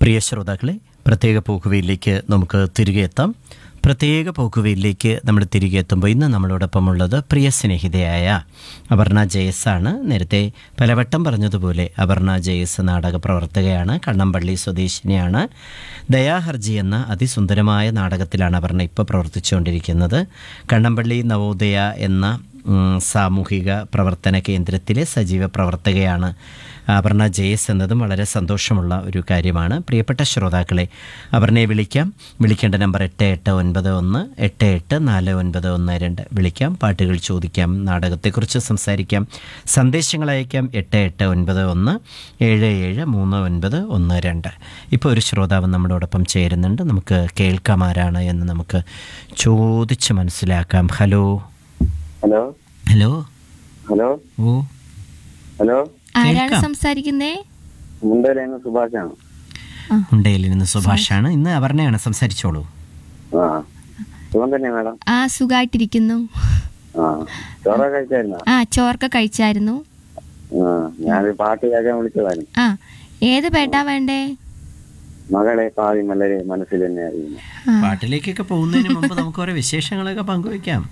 പ്രിയ ശ്രോതാക്കളെ പ്രത്യേക പോക്കുവയിലേക്ക് നമുക്ക് തിരികെ എത്താം പ്രത്യേക പോക്കുവയിലേക്ക് നമ്മൾ തിരികെ എത്തുമ്പോൾ ഇന്ന് നമ്മളോടൊപ്പമുള്ളത് പ്രിയ സ്നേഹിതയായ അപർണ ജയസ് ആണ് നേരത്തെ പലവട്ടം പറഞ്ഞതുപോലെ അപർണ ജയസ് നാടക പ്രവർത്തകയാണ് കണ്ണമ്പള്ളി സ്വദേശിനിയാണ് ദയാഹർജി എന്ന അതിസുന്ദരമായ നാടകത്തിലാണ് അപർണ ഇപ്പോൾ പ്രവർത്തിച്ചുകൊണ്ടിരിക്കുന്നത് കണ്ണമ്പള്ളി നവോദയ എന്ന ഉം, സാമൂഹിക പ്രവർത്തന കേന്ദ്രത്തിലെ സജീവ പ്രവർത്തകയാണ് അപർണ ജയസ് എന്നതും വളരെ സന്തോഷമുള്ള ഒരു കാര്യമാണ് പ്രിയപ്പെട്ട ശ്രോതാക്കളെ അപർണയെ വിളിക്കാം വിളിക്കേണ്ട നമ്പർ എട്ട് എട്ട് ഒൻപത് ഒന്ന് എട്ട് എട്ട് നാല് ഒൻപത് ഒന്ന് രണ്ട് വിളിക്കാം പാട്ടുകൾ ചോദിക്കാം നാടകത്തെക്കുറിച്ച് സംസാരിക്കാം സന്ദേശങ്ങൾ അയക്കാം എട്ട് എട്ട് ഒൻപത് ഒന്ന് ഏഴ് ഏഴ് മൂന്ന് ഒൻപത് ഒന്ന് രണ്ട് ഇപ്പോൾ ഒരു ശ്രോതാവ് നമ്മളോടൊപ്പം ചേരുന്നുണ്ട് നമുക്ക് കേൾക്കാം ആരാണ് എന്ന് നമുക്ക് ചോദിച്ച് മനസ്സിലാക്കാം hello hello hello hello oh hello ആരാണ് കേൾക്കാം. സംസാരിക്കുന്നേ മുണ്ടേലേന്ന് സുഭാഷാണ് ഉണ്ടയിൽ നിന്ന് സുഭാഷാണ് ഇന്ന് അപർണയാണ് സംസാരിച്ചോളൂ ആ സുഖം തന്നെ മാഡം ആ സുഖമായിട്ടിരിക്കുന്നു ആ ചോറ കഴിച്ചായിരുന്നോ ആ ചോർക്ക കഴിച്ചായിരുന്നു ആ ഞാനൊരു പാട്ട് കേൾക്കാൻ വിളിച്ചതായിരുന്നു ആ ഏത് പേട്ടാ വേണ്ടേ മകളെ പാതി മലരെ മനസ്സിൽ തന്നെ അറിയുന്നു ആ, പാട്ടിലേക്കൊക്കെ പോകുന്നതിന് മുമ്പ് നമുക്ക് ഓരോ വിശേഷങ്ങളൊക്കെ പങ്കുവയ്ക്കാം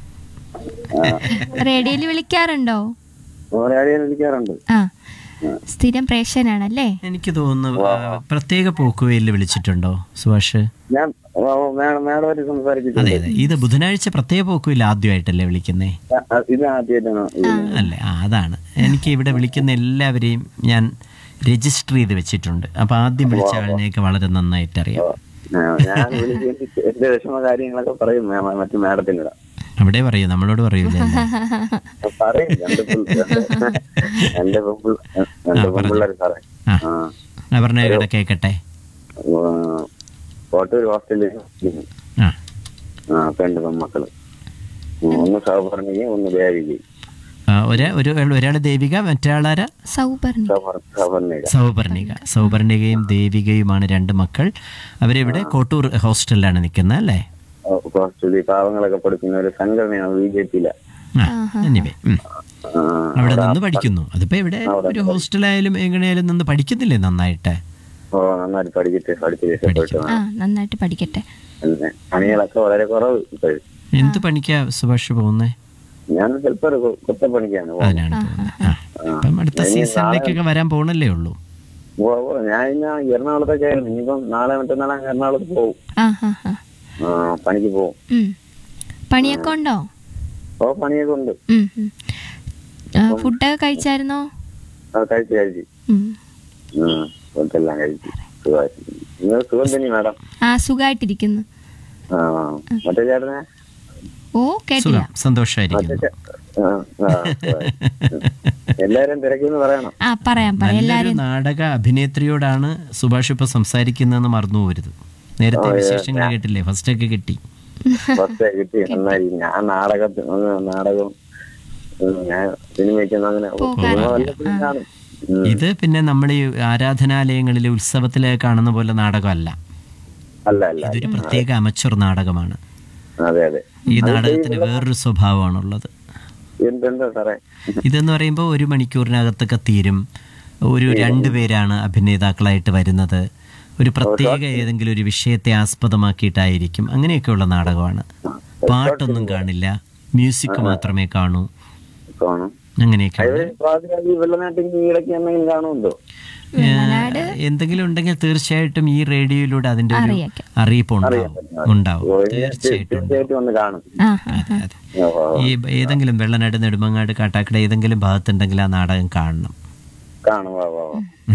റേഡിയോയിൽ വിളിക്കാറുണ്ടോ ഓരോ വിളിക്കാറുണ്ട് ആ സ്ഥിരം പ്രേക്ഷകനാണല്ലേ എനിക്ക് തോന്നുന്നു ആ, പ്രത്യേക പോക്കുവയിൽ വിളിച്ചിട്ടുണ്ടോ സുഭാഷ് ഞാൻ ഓ, ഓ, മാഡം മാഡം ഒരു അതെ സംസാരിച്ചിട്ടുണ്ട് അതെ ഇത് ബുധനാഴ്ച പ്രത്യേക പോക്കുവയിൽ ആദ്യമായിട്ടല്ലേ വിളിക്കുന്നേ ആ, ആ, ഇത് ആദ്യമായിട്ടാണോ അല്ലേ ആ അതാണ് എനിക്ക് ഇവിടെ വിളിക്കുന്ന എല്ലാവരെയും ഞാൻ രജിസ്റ്റർ ചെയ്ത് വെച്ചിട്ടുണ്ട് അപ്പൊ ആദ്യം വിളിച്ച ആളിനെയൊക്കെ വളരെ നന്നായിട്ട് അറിയാം ആ, ഞാൻ വിളിച്ച് എന്റെ വിഷമ കാര്യങ്ങളൊക്കെ പറയും മേ- മറ്റു മാഡത്തിനിടാം അവിടെ പറയൂ നമ്മളോട് പറയൂലേ പറയും രണ്ട് പിള്ള- രണ്ട് രണ്ട് പെൺപിള്ള- രണ്ട് പെൺപിള്ളേർ സാറേ ആ ആ അപർണ ഇവിടെ കേൾക്കട്ടെ ആ, കോട്ടൂർ ഹോസ്റ്റലിൽ ആ ആ രണ്ട് പെൺമക്കള് ഉം, ഒന്ന് സൗപർണികയും ഒന്ന് ദേവികയും ആ, ഒരാ ഒരു ഒരാൾ ദേവിക മറ്റൊരാളാര സൗപർണി സൗപർ- സൗപർണിക സൗപർണിക സൗപർണികയും ദേവികയുമാണ് രണ്ട് മക്കൾ അവരിവിടെ കോട്ടൂർ ഹോസ്റ്റലിലാണ് നിൽക്കുന്നത് അല്ലേ ഓ, ഹോസ്റ്റലിൽ പാവങ്ങളൊക്കെ പഠിക്കുന്ന ഒരു സംഘടനയാണ് ബി ജെ പിയിലെ ആ anyway, ഉം. അവിടെ നിന്ന് പഠിക്കുന്നു അതിപ്പോ ഇവിടെ ഒരു ഹോസ്റ്റലായാലും എങ്ങനെയായാലും നിന്ന് പഠിക്കുന്നില്ലേ നന്നായിട്ട് ഓ നന്നായിട്ട് പഠിച്ചിട്ട് പഠിച്ച് രക്ഷപ്പെട്ടു ആ നന്നായിട്ട് പഠിക്കട്ടെ പിന്നെ പണികളൊക്കെ വളരെ കുറവ് ഇപ്പോഴും എന്ത് പണിക്കാ സുഭാഷ് പോകുന്നേ ഞാൻ ചിലപ്പോ ഒരു കൊ- കൊത്തപ്പണിക്കാണ് പോകുന്നത്. അതിനാണ് പോകുന്നത് ആ അപ്പം അടുത്ത സീസണിലേക്കൊക്കെ വരാൻ പോണല്ലേ ഉള്ളൂ ഓ, ഓ, ഞാൻ ഇന്ന് എറണാകുളത്തൊക്കെ ആയിരുന്നു ഇനിയിപ്പം നാളെ മറ്റന്നാളെ എറണാകുളത്ത് പോകും ആ ഹാ ഹാ ആ പണിക്ക് പോകും ഉം. പണിയൊക്കെ ഉണ്ടോ ഓ പണിയൊക്കെ ഉണ്ട് ഉം, ഉം. ആ, ഫുഡൊക്കെ കഴിച്ചായിരുന്നോ അത് കഴിച്ച് കഴിച്ച് ഉം. ഉം, ഫുഡെല്ലാം കഴിച്ച് സുഖമായിട്ട് നിങ്ങൾ സുഖം തന്നെ മാഡം ആ സുഖമായിട്ടിരിക്കുന്നു ആ മറ്റേ ചേട്ടനെ ഓ കേട്ടില്ല സുഖം സന്തോഷമായിരിക്കുന്നു മറ്റേ ചേ- ആ, ആ, സുഖമായിട്ട്. എല്ലാരും തിരക്കിന്ന് പറയണം ആ പറയാം പറയാം നല്ലൊരു എല്ലാരും നാടക അഭിനേത്രിയോടാണ് സുഭാഷ് ഇപ്പൊ സംസാരിക്കുന്നതെന്ന് മറന്നു പോരുത് നേരത്തെ വിശേഷങ്ങൾ കേട്ടില്ലേ ഫസ്റ്റ് ഒക്കെ കിട്ടി ബസ് കിട്ടി നന്നായി ഞാൻ നാടകത്തിൽ നാടകം ഉം, ഞാൻ സിനിമയ്ക്കൊന്നും അങ്ങനെ സിനിമ വല്ലപ്പോഴും കാണും ഉം, ഇത് പിന്നെ നമ്മൾ ഈ ആരാധനാലയങ്ങളിലെ ഉത്സവത്തിലെ കാണുന്ന പോലെ നാടകമല്ല അല്ല അല്ല ഇതൊരു പ്രത്യേക അമച്ചർ നാടകമാണ് അതെ അതെ ഈ നാടകത്തിന് വേറൊരു സ്വഭാവമാണുള്ളത് എന്തെന്താ സാറേ ഇതെന്ന് പറയുമ്പോൾ ഒരു മണിക്കൂറിനകത്തൊക്കെ തീരും ഒരു രണ്ട് പേരാണ് അഭിനേതാക്കളായിട്ട് വരുന്നത് ഒരു പ്രത്യേക ഏതെങ്കിലും ഒരു വിഷയത്തെ ആസ്പദമാക്കിയിട്ടായിരിക്കും അങ്ങനെയൊക്കെയുള്ള നാടകമാണ് പാട്ടൊന്നും കാണില്ല മ്യൂസിക് മാത്രമേ കാണൂ കാണും അങ്ങനെയൊക്കെ ഇവര് പ്രാദേശിക വെള്ളനാട്ടിൽ ഈ ഇടയ്ക്ക് എന്തെങ്കിലും കാണുമല്ലോ എന്തെങ്കിലും ഉണ്ടെങ്കിൽ തീർച്ചയായിട്ടും ഈ റേഡിയോയിലൂടെ അതിന്റെ ഒരു അറിയിക്കാം. അറിയിപ്പ് ഉണ്ടാവും ഉണ്ടാവും തീർച്ചയായിട്ടും ഉണ്ടാവും. തീർച്ചയായിട്ടും ഒന്ന് കാണും ആ ആ അതെ അതെ ഓ, ഓ, ഈ ഏതെങ്കിലും വെള്ളനാട് നെടുമങ്ങാട് കാട്ടാക്കട ഏതെങ്കിലും ഭാഗത്തുണ്ടെങ്കിൽ ആ നാടകം കാണണം കാണും ഓ, ഓ, ഓ.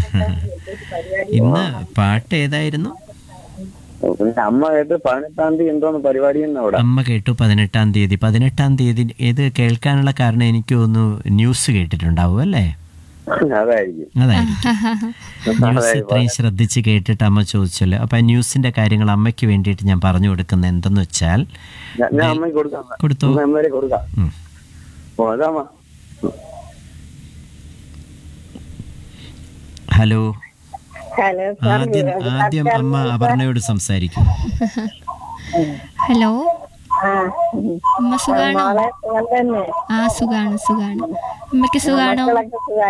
ഇന്ന് പാട്ട് ഏതായിരുന്നു പിന്നെ അമ്മ കേട്ട് പതിനെട്ടാം തീയതി എന്തോന്ന് പരിപാടി തന്നെ അവിടെ അമ്മ കേട്ടു പതിനെട്ടാം തീയതി പതിനെട്ടാം തീയതി ഇത് കേൾക്കാനുള്ള കാരണം എനിക്ക് തോന്നുന്നു ന്യൂസ് കേട്ടിട്ടുണ്ടാവും അല്ലേ അതായിരിക്കും അതായിരിക്കും ന്യൂസ് ഇത്രയും ശ്രദ്ധിച്ച് കേട്ടിട്ട് അമ്മ ചോദിച്ചല്ലോ അപ്പൊ ആ ന്യൂസിന്റെ കാര്യങ്ങൾ അമ്മയ്ക്ക് വേണ്ടിയിട്ട് ഞാൻ പറഞ്ഞു കൊടുക്കുന്നത് എന്തെന്ന് വെച്ചാൽ ഞാൻ ഞാൻ അമ്മയ്ക്ക് കൊടുക്കാം കൊടുത്തു അമ്മ അമ്മേരെ കൊടുക്കാം ഉം. ഓ അതാമ്മ ഹലോ ഹലോ ആദ്യം ആദ്യം അമ്മ അപർണയോട് സംസാരിക്കും ഹലോ ആ അമ്മ സുഖാണോ മോളെ സുഖം തന്നെ ആ സുഖാണ് സുഖാണ് അമ്മയ്ക്ക് സുഖാണോ മക്കളൊക്കെ സുഖം